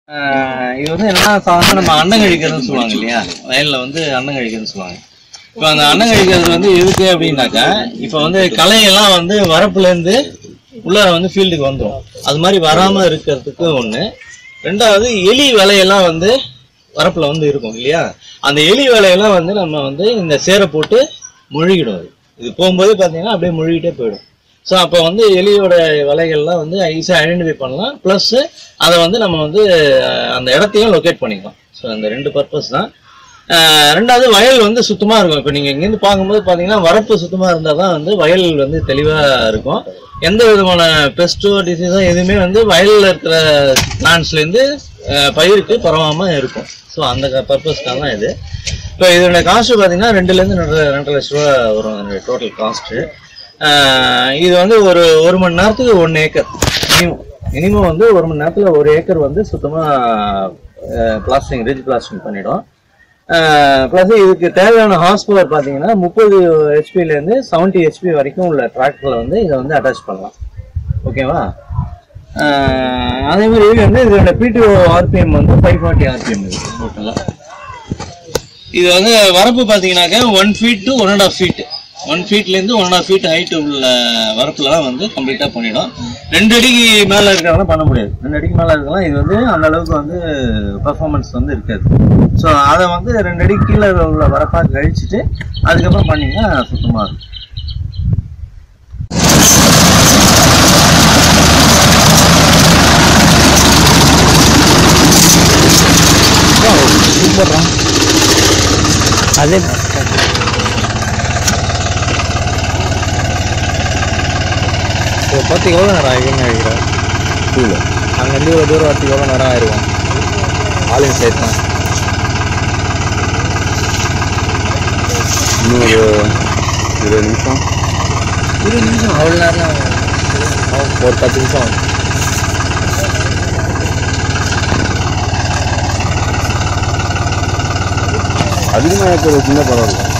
ஆஹ் இது வந்து என்னன்னா சாதாரண நம்ம அன்னம் கழிக்கிறதுன்னு சொல்லுவாங்க இல்லையா வயல்ல வந்து அன்னம் கழிக்கிறதுன்னு சொல்லுவாங்க இப்போ அந்த அன்னம் கழிக்கிறது வந்து எதுக்கு அப்படின்னாக்கா இப்போ வந்து களையெல்லாம் வந்து வரப்புல இருந்து உள்ள வந்து ஃபீல்டுக்கு வந்துடும் அது மாதிரி வராம இருக்கிறதுக்கு ஒண்ணு ரெண்டாவது எலி வேலையெல்லாம் வந்து வரப்புல வந்து இருக்கும் இல்லையா அந்த எலி வேலையெல்லாம் வந்து நம்ம வந்து இந்த சேரை போட்டு முழுகிடும் அது இது போகும்போது பார்த்தீங்கன்னா அப்படியே முழுகிட்டே போயிடும் ஸோ அப்போ வந்து எலியோட வலைகள்லாம் வந்து ஈஸியாக ஐடென்டிஃபை பண்ணலாம் ப்ளஸ் அதை வந்து நம்ம வந்து அஹ், அந்த இடத்தையும் லொக்கேட் பண்ணிக்கலாம் ஸோ அந்த ரெண்டு பர்பஸ் தான் அஹ், ரெண்டாவது வயல் வந்து சுத்தமாக இருக்கும் இப்போ நீங்கள் இங்கேருந்து பார்க்கும்போது பார்த்தீங்கன்னா வரப்பு சுத்தமாக இருந்தால் தான் வந்து வயல் வந்து தெளிவாக இருக்கும் எந்த விதமான பெஸ்ட்டோ டிசீஸோ எதுவுமே வந்து வயலில் இருக்கிற பிளான்ஸ்லேருந்து பயிருக்கு பரவாமல் இருக்கும் ஸோ அந்த பர்பஸ்க்காக தான் இது இப்போ இதோட காஸ்ட் பார்த்தீங்கன்னா ரெண்டுலேருந்து ரெண்டரை ரெண்டரை லட்ச ரூபா வரும் அந்த டோட்டல் காஸ்ட்டு இது வந்து ஒரு ஒரு மணி நேரத்துக்கு ஒன்று ஏக்கர் மினிமம் மினிமம் வந்து ஒரு மணி நேரத்தில் ஒரு ஏக்கர் வந்து சுத்தமாக பிளாஸ்டிங் ரிஜ் பிளாஸ்டிங் பண்ணிடும் ப்ளஸ் இதுக்கு தேவையான ஹார்ஸ் பவர் பார்த்தீங்கன்னா முப்பது ஹெச்பிலேருந்து செவன்ட்டி ஹெச்பி வரைக்கும் உள்ள டிராக்டரில் வந்து இதை வந்து அட்டாச் பண்ணலாம் ஓகேவா ஆஹ் அதே மாதிரி இது வந்து இதோட பிடிஓ ஆர்பிஎம் வந்து ஃபைவ் ஃபார்ட்டி ஆர்பிஎம் இது டோட்டலாக இது வந்து வரப்பு பார்த்தீங்கன்னாக்கா one feet to one and half feet one ஃபீட்லேருந்து one and half feet height உள்ள வரப்புலலாம் வந்து கம்ப்ளீட்டாக பண்ணிடும் ரெண்டு அடிக்கு மேலே இருக்கிறதெல்லாம் பண்ண முடியாது ரெண்டு அடிக்கு மேலே இருக்கலாம் இது வந்து அந்த அளவுக்கு வந்து பர்ஃபார்மன்ஸ் வந்து இருக்காது ஸோ அதை வந்து ரெண்டு அடிக்கு கீழே உள்ள வரப்பாக கழிச்சிட்டு அதுக்கப்புறம் பண்ணிங்கன்னா சுத்தமாக இருக்கும் சூப்பர்ரா அதே இப்போ பார்த்து எவ்வளோ நேரம் ஆகிருக்குன்னு நினைக்கிறேன் டூவில் அங்கேருந்து இவ்வளோ தூரம் வரத்துக்கு எவ்வளோ நேரம் ஆயிருக்கும் ஆளுங்க சேர்த்து இன்னும் ஒரு இருபது நிமிஷம் இருபது நிமிஷம் அவ்வளோ நேரம் ஒரு பத்து நிமிஷம் ஆகும். அதிகமாக இருக்கிறது சின்ன பரவாயில்ல